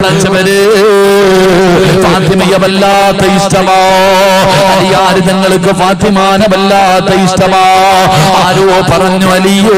പഠിച്ചവര് ഫാത്തിമയെ വല്ലാത്ത ഇഷ്ടമാ അലിയാര് നിങ്ങൾക്ക് ഫാത്തിമാനെ വല്ലാത്ത ഇഷ്ടമാ ആരോ പറഞ്ഞു അലിയേ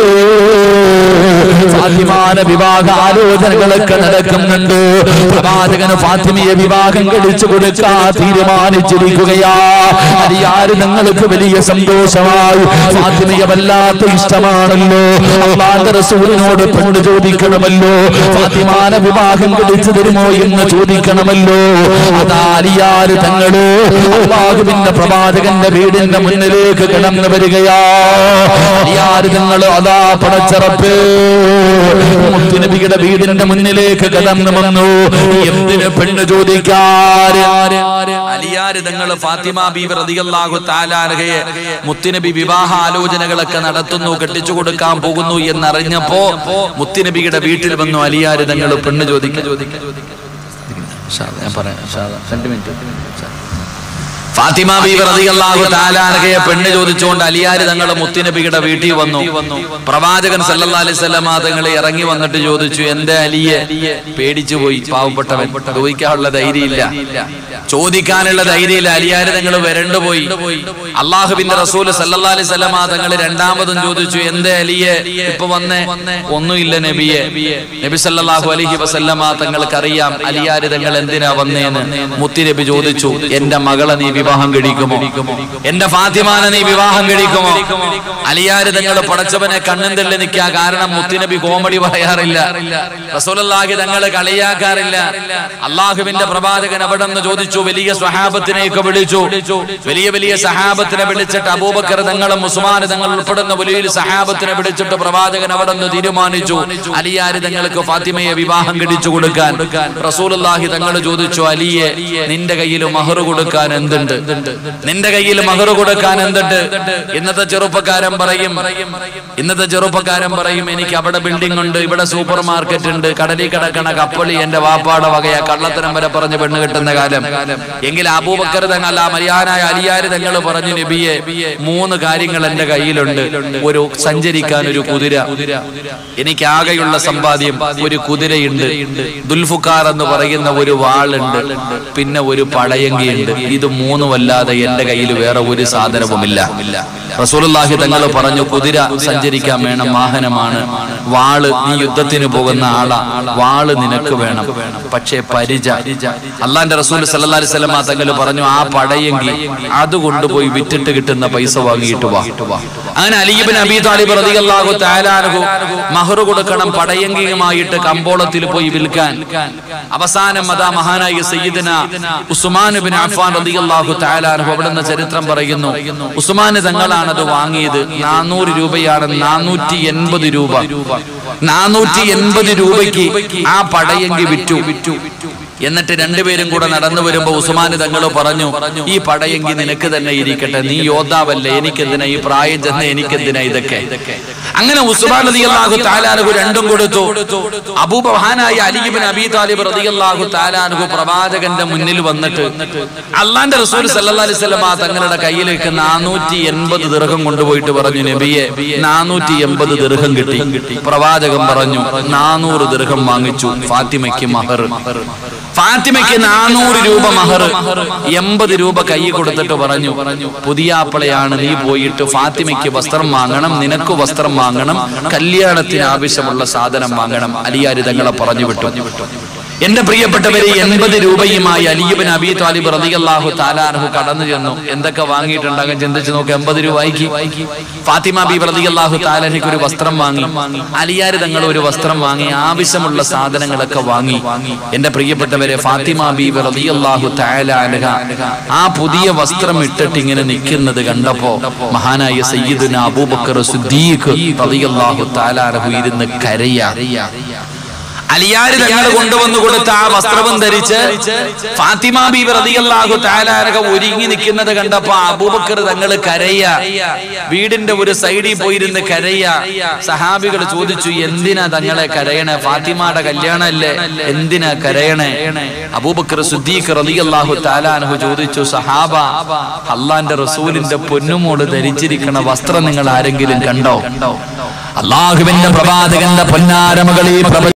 ഫാത്തിമാന വിവാഹ ആലോചനകളൊക്കെ നടക്കുന്നുണ്ട് പ്രവാചകന് ഫാത്തിമയെ വിവാഹം കഴിച്ചു കൊടുക്കാൻ തീരുമാനിച്ചിരിക്കുകയാ അലിയാര് നിങ്ങൾക്ക് വലിയ സന്തോഷമായി ഫാത്തിമയെ വല്ലാത്ത ഇഷ്ടമാണല്ലോ അള്ളാന്റെ റസൂലിനോട് പെണ്ണ് ചോദിക്കണമല്ലോ ഫാത്തിമാന വിവാഹം കഴിച്ചു തരുമോ എന്ന് ചോദിക്കണമല്ലോ അതാലിയാര് തങ്ങള് അള്ളാഹുവിന്റെ പ്രവാചകന്റെ വീടിന്റെ മുന്നിലേക്ക് കിടന്നു വരികയാ അലിയാര് തങ്ങള് അതാ പടച്ചറപ്പ് മുത്തുനബിയുടെ വീടിന്റെ മുന്നിലേക്ക് കടന്നു വന്നു എന്തിന് പെണ്ണ് ചോദിക്കാര് അലിയാര് തങ്ങൾ ഫാത്തിമ ബീബി റളിയല്ലാഹു താലാനഹയെ മുത്തുനബി വിവാഹ ആലോചനകളൊക്കെ നടത്തുന്നു കെട്ടിച്ചു കൊടുക്കാൻ പോകുന്നു എന്നറിഞ്ഞപ്പോ മുത്തുനബിയുടെ വീട്ടിൽ വന്നു അലിയാര് തങ്ങൾ പെണ്ണ് ചോദിക്കാൻ ഞാൻ പറയാം രണ്ട് മിനിറ്റ് ഫാത്തിമ ബീബി റളിയല്ലാഹു താലാനഹയെ പെണ്ണ് ചോദിച്ചുകൊണ്ട് അലിയാര് തങ്ങൾ മുത്തുനബിയുടെ വീട്ടിൽ വന്നു പ്രവാചകൻ സല്ലല്ലാഹു അലൈഹി വസല്ലമ തങ്ങൾ ഇറങ്ങി വന്നിട്ട് ചോദിച്ചു എന്റെ അലിയെ പേടിച്ചു പോയി പാവപ്പെട്ടവൻ ചോദിക്കാനുള്ള ധൈര്യമില്ല ചോദിക്കാനുള്ള ധൈര്യമില്ല അലിയാര് തങ്ങൾ വരണ്ടു പോയി അള്ളാഹുബിന്റെ റസൂല് സല്ലല്ലാഹു അലൈഹി വസല്ലമ തങ്ങൾ രണ്ടാമതും ചോദിച്ചു എന്റെ അലിയെ ഇപ്പൊ വന്നേ ഒന്നുമില്ല നബിയെ നബി സല്ലല്ലാഹു അലൈഹി വസല്ലമ തങ്ങൾക്കറിയാം അലിയാര് തങ്ങൾ എന്തിനാ വന്നേന്ന് മുത്തി നബി ചോദിച്ചു എന്റെ മകളെ നീ വിവാഹം കഴിക്കുമോ എന്റെ ഫാത്തിമാനെ നീ വിവാഹം കഴിക്കുമോ അലിയാര് തങ്ങൾ പടച്ചവനെ കണ്ണും തള്ളി നിൽക്കാ കാരണം മുത്തിനബി കോമഡി പറയാറില്ല റസൂലുള്ളാഹി തങ്ങള് കളിയാക്കാറില്ല അള്ളാഹുവിന്റെ പ്രവാചകൻ അവിടെ നിന്ന് ചോദിച്ചു വലിയ സ്വഹാബത്തിനെയൊക്കെ വിളിച്ചു വലിയ വലിയ സഹാബത്തിനെ വിളിച്ചിട്ട് അബൂബക്കർ തങ്ങളും ഉസ്മാൻ തങ്ങൾ ഉൾപ്പെടുന്ന വലിയൊരു സഹാബത്തിനെ വിളിച്ചിട്ട് പ്രവാചകൻ അവിടെ നിന്ന് തീരുമാനിച്ചു അലിയാര് തങ്ങൾക്ക് ഫാത്തിമയെ വിവാഹം കഴിച്ചു കൊടുക്കാൻ റസൂലുള്ളാഹി തങ്ങൾ ചോദിച്ചു അലിയെ നിന്റെ കയ്യിൽ മഹർ കൊടുക്കാൻ എന്തുണ്ട് നിന്റെ കയ്യിൽ മഹർ കൊടുക്കാൻ എന്തുണ്ട് ഇന്നത്തെ ചെറുപ്പക്കാരൻ പറയും ഇന്നത്തെ ചെറുപ്പക്കാരൻ പറയും എനിക്ക് അവിടെ ബിൽഡിംഗ് ഉണ്ട് ഇവിടെ സൂപ്പർ മാർക്കറ്റ് ഉണ്ട് കടലിൽ കിടക്കണ കപ്പളി എന്റെ വാപ്പാട വകയാ കള്ളത്തരം വരെ പറഞ്ഞ് പെണ്ണ് കിട്ടുന്ന കാലം എങ്കിൽ അബൂബക്കർ തങ്ങൾ അല്ല മര്യാദായ അലിയാര് തങ്ങൾ പറഞ്ഞു നബിയെ മൂന്ന് കാര്യങ്ങൾ എന്റെ കയ്യിലുണ്ട് ഒരു സഞ്ചരിക്കാൻ ഒരു കുതിര എനിക്ക് ആകെയുള്ള സമ്പാദ്യം ഒരു കുതിരയുണ്ട് ദുൽഫുക്കാർ എന്ന് പറയുന്ന ഒരു വാളുണ്ട് പിന്നെ ഒരു പടയങ്കിയുണ്ട് ഇത് മൂന്നുമല്ലാതെ എന്റെ കയ്യിൽ വേറെ ഒരു സാധനവുമില്ല റസൂലുള്ളാഹി തങ്ങൾ പറഞ്ഞു കുതിര സഞ്ചരിക്കാൻ വേണം വാഹനമാണ് വാള് നീ യുദ്ധത്തിന് പോകുന്ന ആളാ വാള് നിനക്ക് വേണം പക്ഷേ പരിച അള്ളാന്റെ റസൂൽ സല്ലല്ലാഹു അലൈഹി വസല്ലമ തങ്ങൾ പറഞ്ഞു ആ പടയെങ്കിൽ അത് കൊണ്ടുപോയി വിറ്റിട്ട് കിട്ടുന്ന പൈസ വാങ്ങിയിട്ട് വാ അങ്ങനെ അലീബിൻ അബി താലിബ് റളിയല്ലാഹു തആല അൻഹു മഹർ കൊടുക്കണം പടയങ്കിയുമായിട്ട് കമ്പോളത്തിൽ പോയി വിൽക്കാൻ അവസാനം അതാ മഹാനായ സയ്യിദന ഉസ്മാൻ ബിൻ അഫ്ഫാൻ റളിയല്ലാഹു തആല അൻഹു അവിടുന്ന് ചരിത്രം പറയുന്നു ഉസ്മാൻ തങ്ങളാണ് അത് വാങ്ങിയത് നാനൂറ് രൂപയാണ് നാനൂറ്റി എൺപത് രൂപ നാനൂറ്റി എൺപത് രൂപയ്ക്ക് ആ പടയങ്കി വിറ്റു എന്നിട്ട് രണ്ടുപേരും കൂടെ നടന്നു വരുമ്പോ ഉസ്മാന് തങ്ങൾ പറഞ്ഞു ഈ പടയെങ്കി നിനക്ക് തന്നെ ഇരിക്കട്ടെ നീ യോദ്ധാവല്ലേ എനിക്കെന്തിനാ ഈ പ്രായം ചെന്ന എനിക്കെന്തിനാ ഇതൊക്കെ അങ്ങനെ ഉസ്മാൻ റളിയല്ലാഹു താലാനുഹു രണ്ടും കൊടുത്തു അബൂബഹാനായ അലിബിൻ അബി താലിബ് റളിയല്ലാഹു താലാനുഹു പ്രവാചകന്റെ മുന്നിൽ വന്നിട്ട് അള്ളാന്റെ റസൂൽ സല്ലല്ലാഹു അലൈഹി വസല്ലം തങ്ങളുടെ കയ്യിലേക്ക് നാനൂറ്റി എൺപത് ദീർഘം കൊണ്ടുപോയിട്ട് പറഞ്ഞു നബിയെ നാനൂറ്റി എൺപത് ദീർഘം കിട്ടി പ്രവാചകൻ പറഞ്ഞു നാനൂറ് ദീർഘം വാങ്ങിച്ചു ഫാത്തിമയ്ക്ക് മഹർ ഫാത്തിമയ്ക്ക് നാനൂറ് രൂപ മഹർ എൺപത് രൂപ കൈ കൊടുത്തിട്ട് പറഞ്ഞു പുതിയാപ്പളയാണ് നീ പോയിട്ട് ഫാത്തിമയ്ക്ക് വസ്ത്രം വാങ്ങണം നിനക്ക് വസ്ത്രം വാങ്ങണം കല്യാണത്തിന് ആവശ്യമുള്ള സാധനം വാങ്ങണം അലിയാരി തങ്ങളെ പറഞ്ഞു വിട്ടു എന്റെ പ്രിയപ്പെട്ടവരെ എൺപത് രൂപയുമായി അലിയബിൻ അബി താലിബ് റളിയല്ലാഹു താലാൻഹു കടന്നു ചെന്നു എന്തൊക്കെ വാങ്ങിയിട്ടുണ്ടാകും ചിന്തിച്ചു നോക്ക് എൺപത് രൂപയ്ക്ക് ഫാത്തിമ ബി റളിയല്ലാഹു താലാൻഹയ്ക്ക് ഒരു വസ്ത്രം വാങ്ങി അലിയാര് തങ്ങൾ ഒരു വസ്ത്രം വാങ്ങി ആവശ്യമുള്ള സാധനങ്ങളൊക്കെ വാങ്ങി എന്റെ പ്രിയപ്പെട്ടവരെ ഫാത്തിമ ബി റളിയല്ലാഹു താലാൻഹ ആ പുതിയ വസ്ത്രം ഇട്ടിട്ട് ഇങ്ങനെ നിൽക്കുന്നത് കണ്ടപ്പോ മഹാനായ സയ്യിദുന അബൂബക്കർ സിദ്ദീഖ് റളിയല്ലാഹു താലാൻഹു ഇരുന്ന് കരയാ അലിയാര് തങ്ങൾ കൊണ്ടുവന്നു കൊടുത്ത ആ വസ്ത്രവും ധരിച്ച് ഫാത്തിമ ബീബി റളിയല്ലാഹു തആലാനക ഒരുങ്ങി നിൽക്കുന്നത് കണ്ടപ്പോ അബൂബക്കർ തങ്ങൾ കരയ വീടിന്റെ ഒരു സൈഡിൽ പോയിരുന്ന് കരയ സഹാബികൾ ചോദിച്ചു എന്തിനാ തങ്ങളെ കരയണേ ഫാത്തിമയുടെ കല്യാണമല്ലേ എന്തിനാ കരയണേ അബൂബക്കർ സുദ്ദീഖ് റളിയല്ലാഹു തആലാനഹു ചോദിച്ചു സഹാബ അള്ളാന്റെ റസൂലിന്റെ പൊന്നുമോട് ധരിച്ചിരിക്കണ വസ്ത്രം നിങ്ങൾ ആരെങ്കിലും കണ്ടോ അള്ളാഹുവിന്റെ പ്രവാചകന്റെ പൊന്നാരമകളീ പ്രപ